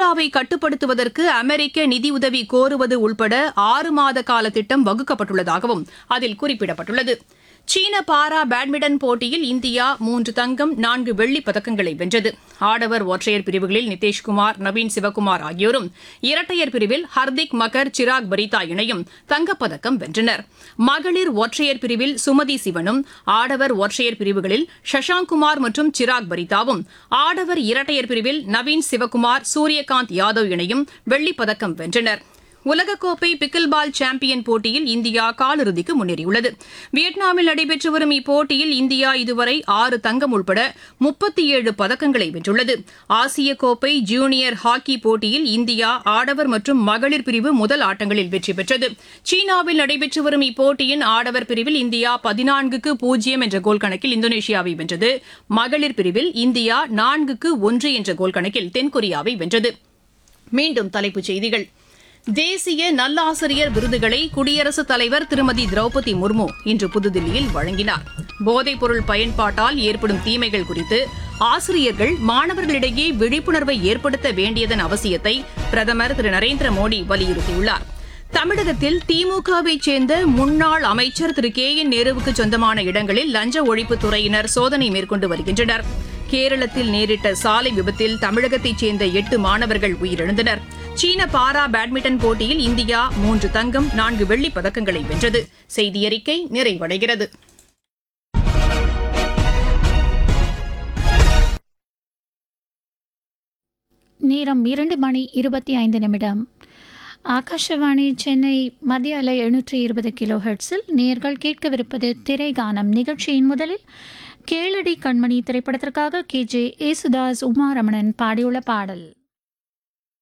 இந்தியாவை கட்டுப்படுத்துவதற்கு அமெரிக்க நிதியுதவி கோருவது உள்பட ஆறு மாத கால திட்டம் வகுக்கப்பட்டுள்ளதாகவும் அதில் குறிப்பிடப்பட்டுள்ளது சீன பாரா பேட்மிண்டன் போட்டியில் இந்தியா மூன்று தங்கம் நான்கு வெள்ளிப் பதக்கங்களை வென்றது ஆடவர் ஒற்றையர் பிரிவுகளில் நிதேஷ்குமார் நவீன் சிவகுமார் ஆகியோரும் இரட்டையர் பிரிவில் ஹர்திக் மகர் சிராக் பரிதா இணையும் தங்கப்பதக்கம் வென்றனர் மகளிர் ஒற்றையர் பிரிவில் சுமதி சிவனும் ஆடவர் ஒற்றையர் பிரிவுகளில் சஷாங்க் குமார் மற்றும் சிராக் பரிதாவும் ஆடவர் இரட்டையர் பிரிவில் நவீன் சிவகுமார் சூரியகாந்த் யாதவ் இணையும் வெள்ளிப் பதக்கம் வென்றனர் உலகக்கோப்பை பிக்கில் பால் சாம்பியன் போட்டியில் இந்தியா காலிறுதிக்கு முன்னேறியுள்ளது வியட்நாமில் நடைபெற்று வரும் இப்போட்டியில் இந்தியா இதுவரை ஆறு தங்கம் உட்பட முப்பத்தி ஏழு பதக்கங்களை வென்றுள்ளது ஆசிய கோப்பை ஜூனியர் ஹாக்கி போட்டியில் இந்தியா ஆடவர் மற்றும் மகளிர் பிரிவு முதல் ஆட்டங்களில் வெற்றி பெற்றது சீனாவில் நடைபெற்று வரும் இப்போட்டியின் ஆடவர் பிரிவில் இந்தியா பதினான்குக்கு பூஜ்ஜியம் என்ற கோல் கணக்கில் இந்தோனேஷியாவை வென்றது மகளிர் பிரிவில் இந்தியா நான்குக்கு ஒன்று என்ற கோல் கணக்கில் தென்கொரியாவை வென்றது மீண்டும் தலைப்புச் செய்திகள் தேசிய நல்லாசிரியர் விருதுகளை குடியரசுத் தலைவர் திருமதி திரௌபதி முர்மு இன்று புதுதில்லியில் வழங்கினார் போதைப்பொருள் பயன்பாட்டால் ஏற்படும் தீமைகள் குறித்து ஆசிரியர்கள் மாணவர்களிடையே விழிப்புணர்வை ஏற்படுத்த வேண்டியதன் அவசியத்தை பிரதமர் திரு நரேந்திர மோடி வலியுறுத்தியுள்ளார் தமிழகத்தில் திமுகவை சேர்ந்த முன்னாள் அமைச்சர் திரு கே என் நேருவுக்கு சொந்தமான இடங்களில் லஞ்ச ஒழிப்புத் துறையினர் சோதனை மேற்கொண்டு வருகின்றனர் கேரளத்தில் நேரிட்ட சாலை விபத்தில் தமிழகத்தைச் சேர்ந்த எட்டு மாணவர்கள் உயிரிழந்தனர் சீன பாரா பேட்மிண்டன் போட்டியில் இந்தியா மூன்று தங்கம் நான்கு வெள்ளிப் பதக்கங்களை வென்றது செய்தியறிக்கை நிறைவடைகிறது நேரம் இரண்டு மணி இருபத்தி ஐந்து நிமிடம் ஆகாஷவாணி சென்னை மத்திய அலை எழுநூற்றி இருபது கிலோ ஹெர்ட்ஸில் நேர்கள் கேட்கவிருப்பது திரைகானம் நிகழ்ச்சியின் முதலில் கேளடி கண்மணி திரைப்படத்திற்காக கே ஜே ஏசுதாஸ் உமா ரமணன் பாடியுள்ள பாடல்